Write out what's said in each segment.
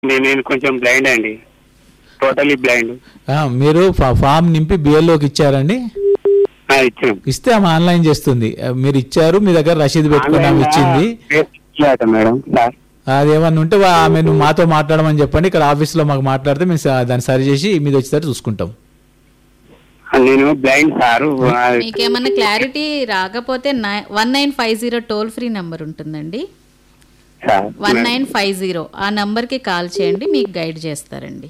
నేను నేను కొంచెం బ్లైండ్ అండి టోటలీ బ్లైండ్ ఆ, మీరు ఫా- ఫామ్ నింపి బిఎల్ఓకి ఇచ్చారండి ఇచ్చాం ఇస్తే ఆమె ఆన్లైన్ చేస్తుంది ఆ, మీరు ఇచ్చారు మీ దగ్గర రసీదు పెట్టుకుని ఆమె ఇచ్చింది ఇచ్చాట మేడం సార్ అది ఏమన్నా ఉంటే వా- ఆమె నువ్వు మాతో మాట్లాడమని చెప్పండి ఇక్కడ ఆఫీస్లో మాకు మాట్లాడితే మేము స- దాన్ని సరి చేసి మీద వచ్చేసరికి చూసుకుంటాం నేను బ్లైండ్ సారు మీకేమన్నా క్లారిటీ రాకపోతే one nine five zero toll free number ఉంటుందండి sir one nine five zero ఆ నంబర్కి కాల్ చేయండి మీకు గైడ్ చేస్తారండి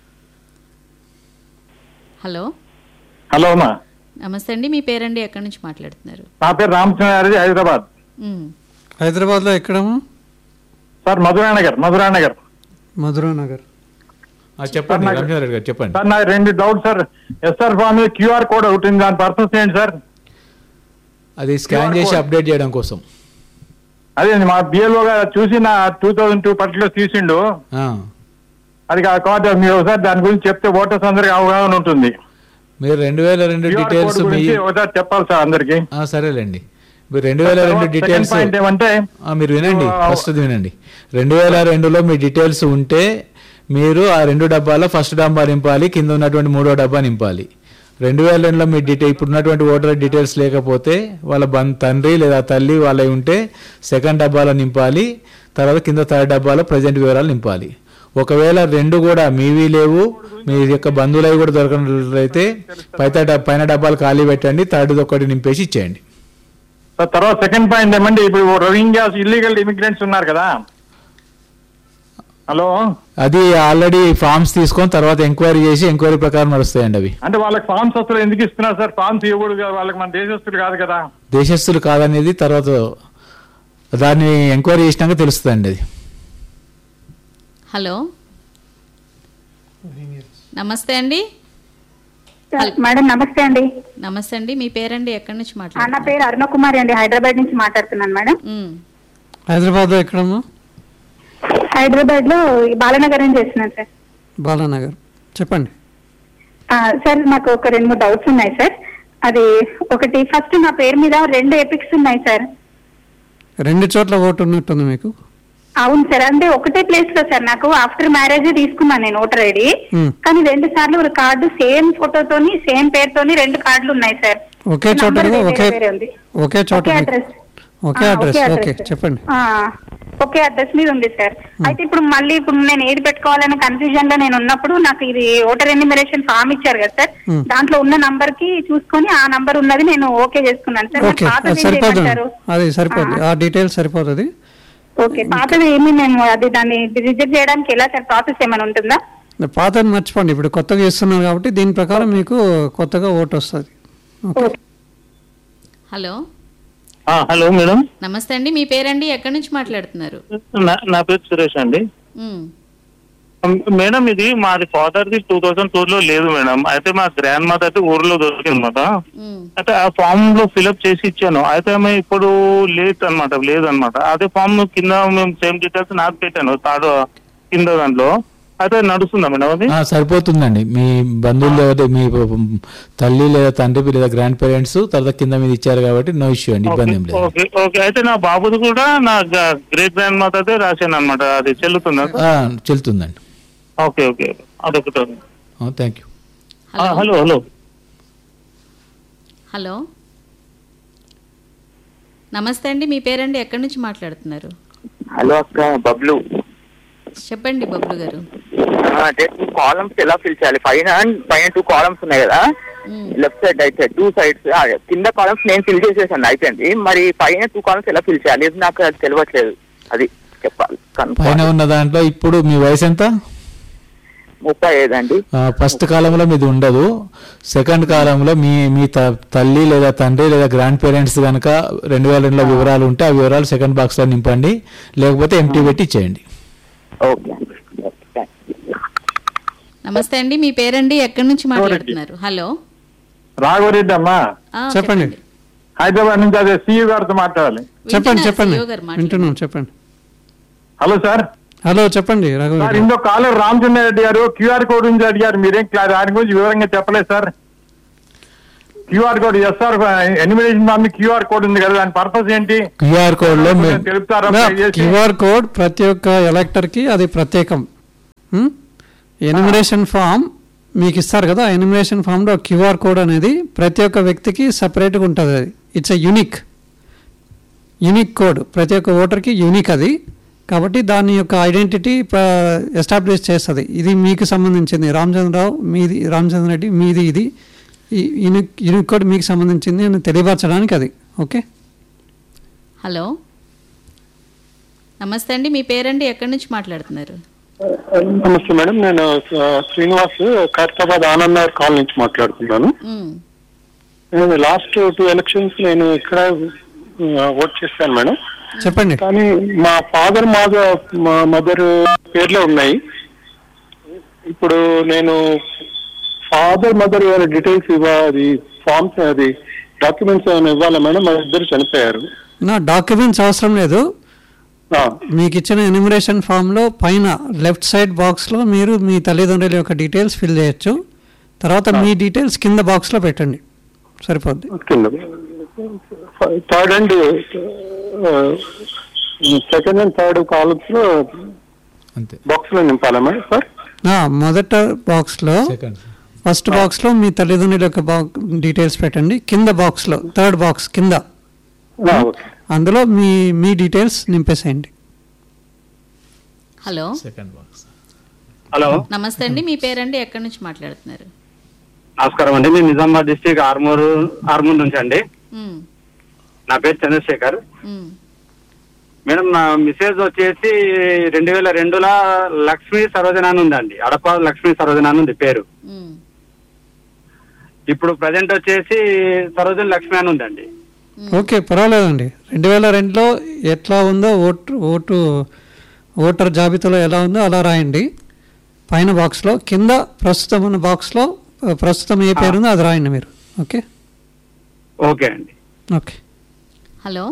హలో హలో అమ్మా నమస్తే అండి మీ పేరండి ఎక్కడి నుంచి మాట్లాడుతున్నారు నా పేరు రామచంద్రారెడ్డి హైదరాబాద్ ఉమ్. హైదరాబాద్లో ఎక్కడము సార్ మధురా నగర్ మధురా నగర్ మధురా నగర్ ఆ, చెప్పండి రామచంద్ర గారు చెప్పండి సార్ నాకు రెండు డౌట్ సార్ ఎస్ఆర్ ఫామ్ మీద క్యూఆర్ కోడ్ ఒకటి ఉంది దాని పర్పస్ ఏంటి సార్ అది స్కాన్ చేసి అప్డేట్ చేయడం కోసం అదే మా బిఎల్ఓ గారు చూసి నా టూ థౌజండ్ టూ పర్టికులర్ తీసిండు ఆ, అది కాకపోతే మీరు ఒకసారి దాని గురించి చెప్తే ఓటర్స్ అందరికి అవగాహన ఉంటుంది మీరు రెండు వేల రెండు QR డీటెయిల్స్ కోడ్ మీ గురించి ఒకసారి చెప్పాలి సార్ అందరికి ఆ, సరేలేండి మీరు రెండు వేల రెండు డీటెయిల్స్ పాయింట్ ఏమంటే ఆ, మీరు వినండి ఆ, ఫస్ట్ వినండి రెండు వేల రెండులో మీ డీటెయిల్స్ ఉంటే మీరు ఆ రెండు డబ్బాలో ఫస్ట్ డబ్బా నింపాలి కింద ఉన్నటువంటి మూడో డబ్బా నింపాలి రెండు వేల రెండులో మీ డీటెయిల్ ఇప్పుడు ఉన్నటువంటి ఓటర్ డీటెయిల్స్ లేకపోతే వాళ్ళ బన్ తండ్రి లేదా తల్లి వాళ్ళవి ఉంటే సెకండ్ డబ్బాలో నింపాలి తర్వాత కింద థర్డ్ డబ్బాలో ప్రజెంట్ వివరాలు నింపాలి ఒకవేళ రెండు కూడా మీవి లేవు మీ యొక్క బంధువులవి కూడా దొరకనట్లయితే పైత డబ్- పైన డబ్బాలు ఖాళీ పెట్టండి థర్డ్ ఒకటి నింపేసి ఇచ్చేయండి సార్ తర్వాత సెకండ్ పాయింట్ ఏమంటే ఇప్పుడు రోహింగ్యాస్ ఇల్లీగల్ ఇమిగ్రెంట్స్ ఉన్నారు కదా హలో అది ఆల్రెడీ ఫామ్స్ తీసుకొని తర్వాత ఎంక్వైరీ చేసి ఎంక్వైరీ ప్రకారం నడుస్తాయండి అవి అంటే వాళ్ళకి ఫామ్స్ అసలు ఎందుకు ఇస్తున్నారు సార్ ఫామ్స్ ఇవ్వకూడదు కదా వాళ్ళకి మన దేశస్తులు కాదు కదా దేశస్తులు కాదనేది తర్వాత దాన్ని ఎంక్వైరీ చేసినాక తెలుస్తుందండి అది హలో నమస్తే అండి మేడం నమస్తే అండి నమస్తే అండి మీ పేరండి ఎక్కడి నుంచి ఆ, నా మాట్లాడుతున్నారు పేరు అరుణ కుమారి అండి హైదరాబాద్ నుంచి మాట్లాడుతున్నాను మేడం ఉమ్. హైదరాబాద్లో ఎక్కడము హైదరాబాద్ లో బాలనగర్ నుంచి చేస్తున్నాను సార్ బాలానగర్ చెప్పండి ఆ, సార్ నాకు ఒక రెండు మూడు డౌట్స్ ఉన్నాయి సార్ అది ఒకటి ఫస్ట్ నా పేరు మీద రెండు ఎపిక్స్ ఉన్నాయి సార్ రెండు చోట్ల ఓటు ఉన్నట్టుంది మీకు అవును సార్ అంటే ఒకటే ప్లేస్ లో సార్ నాకు ఆఫ్టర్ మ్యారేజ్ తీసుకున్నాను నేను ఓటర్ ఐడి Hmm. కానీ రెండు సార్లు ఒక కార్డు సేమ్ ఫోటోతోని సేమ్ పేరుతోని రెండు కార్డులు ఉన్నాయి సార్ ఒకే చోట నంబర్ వేరే ఒకే వేరే ఉంది. ఒకే చోట ఒకే మీకు- అడ్రస్ ఒకే ఆ, అడ్రస్ ఒకే ఓకే అడ్రస్. చెప్పండి ఆ, ఒకే అడ్రస్ మీద ఉంది సార్ అయితే ఇప్పుడు మళ్ళీ ఇప్పుడు నేను ఏది పెట్టుకోవాలనే కన్ఫ్యూజన్ లో నేను ఉన్నప్పుడు నాకు ఇది ఓటర్ ఎన్యూమరేషన్ ఫామ్ ఇచ్చారు కదా సార్ Hmm. దాంట్లో ఉన్న నంబర్ కి చూసుకొని ఆ నంబర్ ఉన్నది నేను ఓకే చేసుకున్నాను సార్ ఓకే పాతది అది ఏం సరిపోతుంది చేయమంటారు? అది సరిపోతుంది ఆ డీటెయిల్స్ సరిపోతుంది ఓకే పాతది ఏమి నేను అది దాన్ని రిజెక్ట్ చేయడానికి ఎలా సార్ ప్రాసెస్ ఏమైనా ఉంటుందా పాతని మర్చిపోండి ఇప్పుడు కొత్తగా చేస్తున్నారు కాబట్టి దీని ప్రకారం మీకు కొత్తగా ఓటు వస్తుంది ఓకే హలో హలో మేడం నమస్తే అండి మీ పేరండి ఎక్కడి నుంచి మాట్లాడుతున్నారు నా నా పేరు సురేష్ అండి ఉమ్. మేడం ఇది మాది ఫాదర్ ది టూ థౌసండ్ టూ లో లేదు మేడం అయితే మా గ్రాండ్ మదర్ అయితే ఊర్లో దొరికింది అనమాట ఉమ్. అయితే ఆ ఫామ్ లో ఫిల్అప్ చేసి ఇచ్చాను అయితే ఆమె ఇప్పుడు లేట్ అనమాట లేదనమాట అదే ఫామ్ కింద మేము సేమ్ డీటెయిల్స్ నాకు పెట్టాను తాడు కింద దాంట్లో అయితే నడుస్తుందా మేడం అది ఆ, సరిపోతుందండి మీ బంధువులు లేదా మీ తల్లి లేదా తండ్రి లేదా గ్రాండ్ పేరెంట్స్ తర్వాత కింద మీద ఇచ్చారు కాబట్టి నో ఇష్యూ అండి ఇబ్బంది ఏం లేదు ఓకే ఓకే అయితే నా బాబుది కూడా నా గ్రేట్ గ్రాండ్ మదర్ రాశాను అనమాట అది చెల్లుతుందా ఆ, చెల్లుతుందండి ఓకే ఓకే అదొకటి thank you hello hello hello hello నమస్తే అండి మీ పేరండి ఎక్కడి నుంచి మాట్లాడుతున్నారు హలో అక్క బబ్లు చెప్పండి బబ్లు గారు అంటే టూ కాలమ్స్ ఎలా ఫిల్ చేయాలి పైన పైన టూ కాలమ్స్ ఉన్నాయి కదా ఉమ్. Left side right side two sides కింద కాలమ్స్ నేను ఫిల్ చేసేసాను అయిపోయింది మరి పైన టూ కాలమ్స్ ఎలా ఫిల్ చేయాలి ఇది నాకు అది తెలియట్లేదు అది చెప్పాలి పైన కనుక్కోవాలి. ఉన్న దాంట్లో ఇప్పుడు మీ వయసు ఎంత ముప్పై ఐదు అండి ఆ, ఫస్ట్ కాలంలో మీది ఉండదు సెకండ్ కాలంలో మీ మీ త- తల్లి లేదా తండ్రి లేదా గ్రాండ్ పేరెంట్స్ కనుక రెండు వేల రెండులో వివరాలు ఉంటే ఆ వివరాలు సెకండ్ బాక్స్ లో నింపండి లేకపోతే ఎంటీ పెట్టి ఇచ్చేయండి ఓకే అండి ఓకే థాంక్స్. నమస్తే అండి మీ పేరండి ఎక్కడి నుంచి మాట్లాడుతున్నారు హలో రాఘవరెడ్డి అమ్మా ఆ, చెప్పండి హైదరాబాద్ నుంచి అదే సిఇ గారితో మాట్లాడాలి చెప్పండి వింటున్నారు చెప్పండి CEO గారు మాట్లాడండి. వింటున్నాం చెప్పండి హలో సార్ హలో చెప్పండి రఘు సార్ ఇంకో కాలర్ రామచంద్రారెడ్డి గారు క్యూఆర్ కోడ్ గురించి అడిగారు మీరేం క్లా- దాని గురించి వివరంగా చెప్పలేదు sir QR code SR enumeration form QR code ఉంది కదా దాని పర్పస్ ఏంటి క్యూఆర్ కోడ్ లో మీ- తెలుపుతారా క్యూఆర్ కోడ్ ప్రతి ఒక్క ఎలక్టర్ కి అది ప్రత్యేకం ఎనిమినేషన్ ఫామ్ మీకు ఇస్తారు కదా ఎనిమినేషన్ ఫామ్లో క్యూఆర్ కోడ్ అనేది ప్రతి ఒక్క వ్యక్తికి సపరేట్గా ఉంటుంది అది it's a unique unique code ప్రతి ఒక్క ఓటర్కి యూనిక్ అది కాబట్టి దాని యొక్క ఐడెంటిటీ ఎస్టాబ్లిష్ చేస్తుంది ఇది మీకు సంబంధించింది రామచంద్రరావు మీది రామచంద్ర రెడ్డి మీది ఇది ఈ యూనిక్ యూనిక్ కోడ్ మీకు సంబంధించింది అని తెలియపరచడానికి అది ఓకే హలో నమస్తే అండి మీ పేరండి ఎక్కడి నుంచి మాట్లాడుతున్నారు నమస్తే మేడం నేను ఆ, శ్రీనివాస్ ఖైరతాబాద్ ఆనంద్ నగర్ కాల్ నుంచి మాట్లాడుతున్నాను మ్, నేను లాస్ట్ టూ ఎలక్షన్స్ నేను ఇక్కడ ఆ, ఓట్ చేశాను మేడం చెప్పండి కానీ మా ఫాదర్ మాద మా మదర్ పేర్లో ఉన్నాయి ఇప్పుడు నేను ఫాదర్ మదర్ ఏమైనా డీటెయిల్స్ ఇవ్వాలి ఫామ్స్ అది డాక్యుమెంట్స్ ఏమైనా ఇవ్వాలా మేడం మా ఇద్దరు చనిపోయారు నా డాక్యుమెంట్స్ అవసరం లేదు ఆ, మీకు ఇచ్చిన ఎనిమిరేషన్ ఫామ్లో పైన లెఫ్ట్ సైడ్ బాక్స్లో మీరు మీ తల్లిదండ్రుల యొక్క డీటెయిల్స్ ఫిల్ చేయొచ్చు తర్వాత మీ డీటెయిల్స్ కింద బాక్స్లో పెట్టండి సరిపోద్ది కింద third and second and third columns లో అంతే బాక్స్ లో నింపాలా మేడం సార్ నా మొదట బాక్స్లో సెకండ్ ఫస్ట్ బాక్స్లో మీ తల్లిదండ్రుల యొక్క బా డీటెయిల్స్ పెట్టండి కింద బాక్స్లో థర్డ్ బాక్స్ కింద ఓకే అందులో మీ మీ డీటెయిల్స్ నింపేసేయండి హలో సెకండ్ బాక్స్ హలో నమస్తే అండి మీ పేరండి ఎక్కడి నుంచి మాట్లాడుతున్నారు నమస్కారం అండి నేను నిజామాబాద్ డిస్టిక్ ఆర్మూరు ఆర్మూర్ నుంచి అండి మ్, నా పేరు చంద్రశేఖర్ మ్, మేడం నా మిసేజ్ వచ్చేసి రెండు వేల రెండులో లక్ష్మీ సరోజన అని ఉందండి అడప లక్ష్మీ సరోజన అని ఉంది పేరు మ్, ఇప్పుడు ప్రజెంట్ వచ్చేసి సరోజన లక్ష్మి అని ఉందండి ఓకే పర్వాలేదండి రెండు వేల రెండులో ఎట్లా ఉందో ఓటు ఓటు ఓటర్ జాబితాలో ఎలా ఉందో అలా రాయండి పైన బాక్స్లో కింద ప్రస్తుతం ఉన్న బాక్స్లో ఆ, ప్రస్తుతం ఏ పేరు ఉందో అది రాయండి మీరు ఓకే ఓకే అండి ఓకే హలో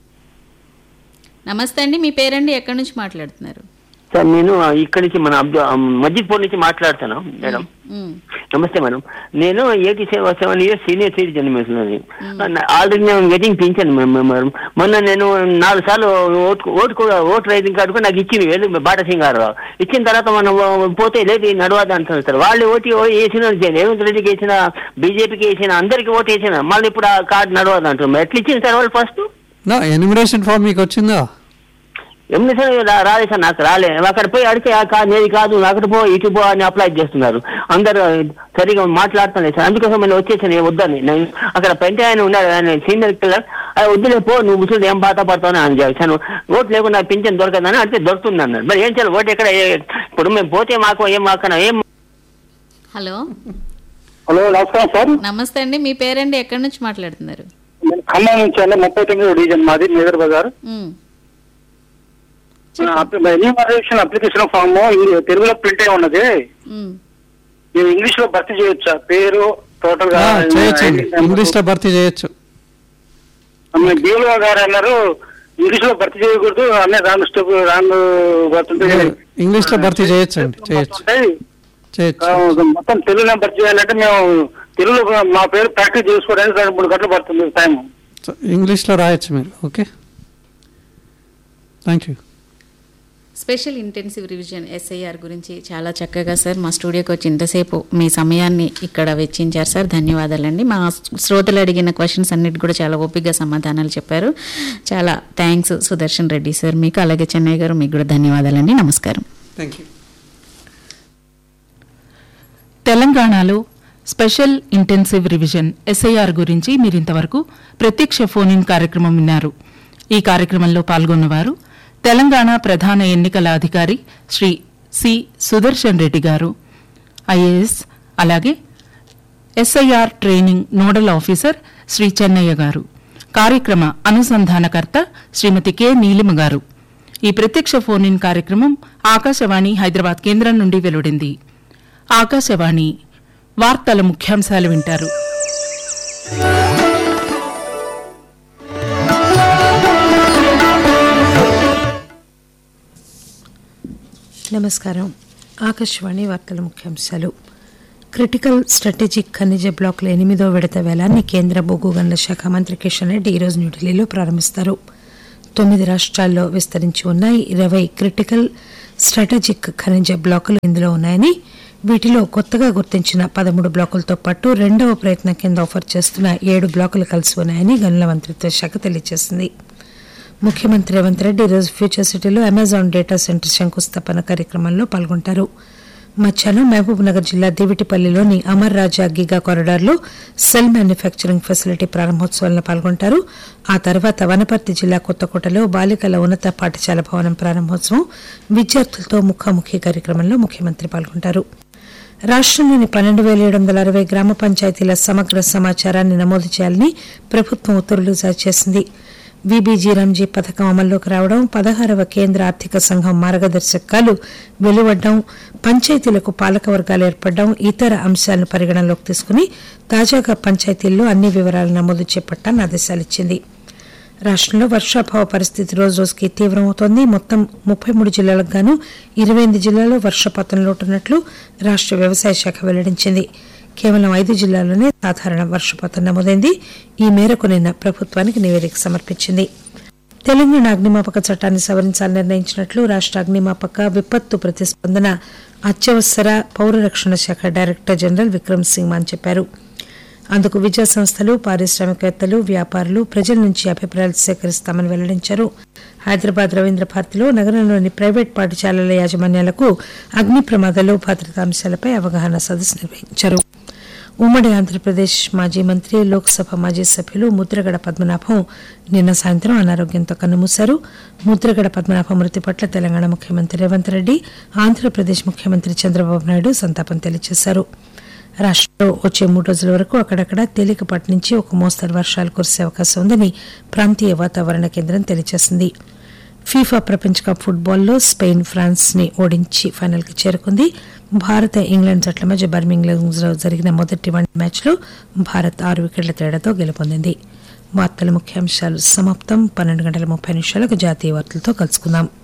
నమస్తే అండి మీ పేరండి ఎక్కడి నుంచి మాట్లాడుతున్నారు సార్ నేను ఇక్కడి నుంచి మన అబ్దు మస్జిద్పూర్ నుంచి మాట్లాడుతాను మేడం మ్, నమస్తే మేడం నేను eighty seven seven years senior citizen madam already నేను వెయిటింగ్ పెంచాను మేడం మొన్న నేను నాలుగు సార్లు ఓటు ఓటు కూడా ఓటు రైటింగ్ కార్డు కూడా నాకు ఇచ్చింది ఏది బాటా సింగ్ గారు ఇచ్చిన తర్వాత మనం పోతే లేదు నడవదు అంటున్నారు సార్ వాళ్ళు ఓటు వేసిన రేవంత్ రెడ్డికి వేసిన బీజేపీకి వేసిన అందరికి ఓటు వేసిన మళ్ళీ ఇప్పుడు ఆ కార్డు నడవదు అంటున్నారు ఎట్లా ఇచ్చింది సార్ వాళ్ళు ఫస్ట్ నా ఎనిమిరేషన్ ఫామ్ మీకు వచ్చిందా ఎన్ని సార్ రా- రాలే సార్ నాకు రాలే అక్కడ పోయి అడిగితే "ఆ కాదు నేది కాదు అక్కడ పో ఇటు పో అని అప్లై చేస్తున్నారు అందరు సరిగా మాట్లాడుతున్నారు సార్ అందుకోసం నేను వచ్చేసాను నేను వద్దని నేను అక్కడ పెంట ఆయన ఉన్నాడు ఆయన సీనియర్ పిల్లర్ అది వద్దులే పో నువ్వు ముసలి ఏం బాధ పడతావు అని చెప్పాను ఓటు లేకుండా పింఛన్ దొరకదని అంటే దొరుకుతుంది అన్నారు మరి ఏం చేయాలి ఓటు ఎక్కడ ఏ- ఇప్పుడు మేము పోతే మాకు ఏం మాకన్నా ఏం హలో హలో నమస్కారం సార్ నమస్తే అండి మీ పేరండి ఎక్కడి నుంచి మాట్లాడుతున్నారు నేను ఖమ్మం నుంచి అండి ముప్పై తొమ్మిది డివిజన్ మాది మేదర్ బజార్ మ్, ఎన్యూమరేషన్ అప్లికేషన్ ఫామ్ తెలుగులో ప్రింట్ అయి ఉన్నది మ్, నేను ఇంగ్లీష్ లో భర్తీ చేయొచ్చా పేరు టోటల్ గా చేయొచ్చండి ఇంగ్లీష్లో భర్తీ చేయొచ్చు బిఎల్ఓ గారు అన్నారు ఇంగ్లీష్ లో భర్తీ చేయకూడదు అన్నీ రాంగ్ స్టెప్ రాంగ్ పడుతుంటాయి ఇంగ్లీష్లో భర్తీ చేయొచ్చండి చేయొచ్చు చేయొచ్చు మొత్తం తెలుగులో భర్తీ చేయాలంటే మేము తెలుగులో మా పేరు ప్రాక్టీస్ చేసుకోవడానికి రెండు మూడు గంటలు పడుతుంది టైం సో ఇంగ్లీష్లో రాయొచ్చు మీరు okay thank you special intensive revision SIR గురించి చాలా చక్కగా సార్ మా స్టూడియోకి వచ్చి ఇంతసేపు మీ సమయాన్ని ఇక్కడ వెచ్చించారు సార్ ధన్యవాదాలండి మా శ్రోతలు అడిగిన క్వశ్చన్స్ అన్నిటి కూడా చాలా ఓపికగా సమాధానాలు చెప్పారు చాలా థ్యాంక్స్ సుదర్శన్ రెడ్డి సార్ మీకు అలాగే చెన్నై గారు మీకు కూడా ధన్యవాదాలండి నమస్కారం థ్యాంక్ యూ తెలంగాణలో స్పెషల్ ఇంటెన్సివ్ రివిజన్ ఎస్ఐఆర్ గురించి మీరు ఇంతవరకు ప్రత్యక్ష ఫోన్ ఇన్ కార్యక్రమం విన్నారు ఈ కార్యక్రమంలో పాల్గొన్నవారు తెలంగాణ ప్రధాన ఎన్నికల అధికారి శ్రీ సి సుదర్శన్ రెడ్డి గారు ఐఏఎస్ అలాగే SIR training nodal officer Shri Chennaiah గారు కార్యక్రమ అనుసంధానకర్త శ్రీమతి కె నీలిమ గారు ఈ ప్రత్యక్ష ఫోన్ ఇన్ కార్యక్రమం ఆకాశవాణి హైదరాబాద్ కేంద్రం నుండి వెలువడింది ఆకాశవాణి వార్తల ముఖ్యాంశాలు వింటారు నమస్కారం ఆకాశవాణి వార్తల ముఖ్యాంశాలు క్రిటికల్ స్ట్రాటజిక్ ఖనిజ బ్లాకుల ఎనిమిదో విడత వేలాన్ని కేంద్ర బొగ్గు గనుల శాఖ మంత్రి కిషన్ రెడ్డి ఈరోజు న్యూఢిల్లీలో ప్రారంభిస్తారు తొమ్మిది రాష్ట్రాల్లో విస్తరించి ఉన్న ఇరవై క్రిటికల్ స్ట్రాటజిక్ ఖనిజ బ్లాకులు ఇందులో ఉన్నాయని వీటిలో కొత్తగా గుర్తించిన పదమూడు బ్లాకులతో పాటు రెండవ ప్రయత్నం కింద ఆఫర్ చేస్తున్న ఏడు బ్లాకులు కలిసి ఉన్నాయని గనుల మంత్రిత్వ శాఖ తెలియజేసింది ముఖ్యమంత్రి రేవంత్ రెడ్డి ఈరోజు ఫ్యూచర్ సిటీలో అమెజాన్ డేటా సెంటర్ శంకుస్థాపన కార్యక్రమంలో పాల్గొంటారు మధ్యాహ్నం మహబూబ్ నగర్ జిల్లా దేవిటిపల్లిలోని అమర్ రాజా గిగా కారిడార్లో సెల్ మ్యానుఫ్యాక్చరింగ్ ఫెసిలిటీ ప్రారంభోత్సవంలో పాల్గొంటారు ఆ తర్వాత వనపర్తి జిల్లా కొత్తకోటలో బాలికల ఉన్నత పాఠశాల భవనం ప్రారంభోత్సవం విద్యార్థులతో ముఖాముఖి కార్యక్రమంలో ముఖ్యమంత్రి పాల్గొంటారు రాష్ట్రంలోని పన్నెండు వేల ఏడు వందల అరవై గ్రామ పంచాయతీల సమగ్ర సమాచారాన్ని నమోదు చేయాలని ప్రభుత్వం ఉత్తర్వులు జారీ చేసింది విబీజీ రంజీ పథకం అమల్లోకి రావడం పదహారవ కేంద్ర ఆర్థిక సంఘం మార్గదర్శకాలు వెలువడడం పంచాయతీలకు పాలక వర్గాలు ఏర్పడడం ఇతర అంశాలను పరిగణనలోకి తీసుకుని తాజాగా పంచాయతీల్లో అన్ని వివరాలు నమోదు చేపట్టాలని ఆదేశాలిచ్చింది రాష్ట్రంలో వర్షాభావ పరిస్థితి రోజు రోజుకి తీవ్రమవుతోంది మొత్తం ముప్పై మూడు జిల్లాలకు గాను ఇరవై ఎనిమిది జిల్లాల్లో వర్షపాతం లోటున్నట్లు రాష్ట్ర వ్యవసాయ శాఖ వెల్లడించింది కేవలం ఐదు జిల్లాల్లోనే సాధారణ వర్షపాతం నమోదైంది ఈ మేరకు నిన్న ప్రభుత్వానికి నివేదిక సమర్పించింది తెలంగాణ అగ్నిమాపక చట్టాన్ని సవరించాలని నిర్ణయించినట్లు రాష్ట్ర అగ్నిమాపక విపత్తు ప్రతిస్పందన అత్యవసర పౌర రక్షణ శాఖ డైరెక్టర్ జనరల్ విక్రమ్ సింగ్ మాన్ చెప్పారు అందుకు విద్యా సంస్థలు పారిశ్రామికవేత్తలు వ్యాపారులు ప్రజల నుంచి అభిప్రాయాలు సేకరిస్తామని వెల్లడించారు హైదరాబాద్ రవీంద్ర భారతిలో నగరంలోని ప్రైవేట్ పాఠశాలల యాజమాన్యాలకు అగ్ని ప్రమాదాలు భద్రతా అంశాలపై అవగాహన సదస్సు నిర్వహించారు ఉమ్మడి ఆంధ్రప్రదేశ్ మాజీ మంత్రి లోక్సభ మాజీ సభ్యులు ముద్రగడ పద్మనాభం నిన్న సాయంత్రం అనారోగ్యంతో కన్నుమూశారు ముద్రగడ పద్మనాభం మృతి పట్ల తెలంగాణ ముఖ్యమంత్రి రేవంత్ రెడ్డి ఆంధ్రప్రదేశ్ ముఖ్యమంత్రి చంద్రబాబు నాయుడు సంతాపం తెలియజేశారు రాష్ట్రంలో వచ్చే మూడు రోజుల వరకు అక్కడక్కడ తేలికపాటి నుంచి ఒక మోస్తరు వర్షాలు కురిసే అవకాశం ఉందని ప్రాంతీయ వాతావరణ కేంద్రం తెలియజేసింది ఫీఫా ప్రపంచ కప్ ఫుట్బాల్లో స్పెయిన్ ఫ్రాన్స్ ని ఓడించి ఫైనల్ కి చేరుకుంది భారత ఇంగ్లాండ్ జట్ల మధ్య బర్మింగ్లో జరిగిన మొదటి వన్ మ్యాచ్లో భారత్ ఆరు వికెట్ల తేడాతో గెలుపొందింది వార్తల ముఖ్యాంశాలు సమాప్తం పన్నెండు గంటల ముప్పై నిమిషాలకు జాతీయ వార్తలతో కలుసుకుందాం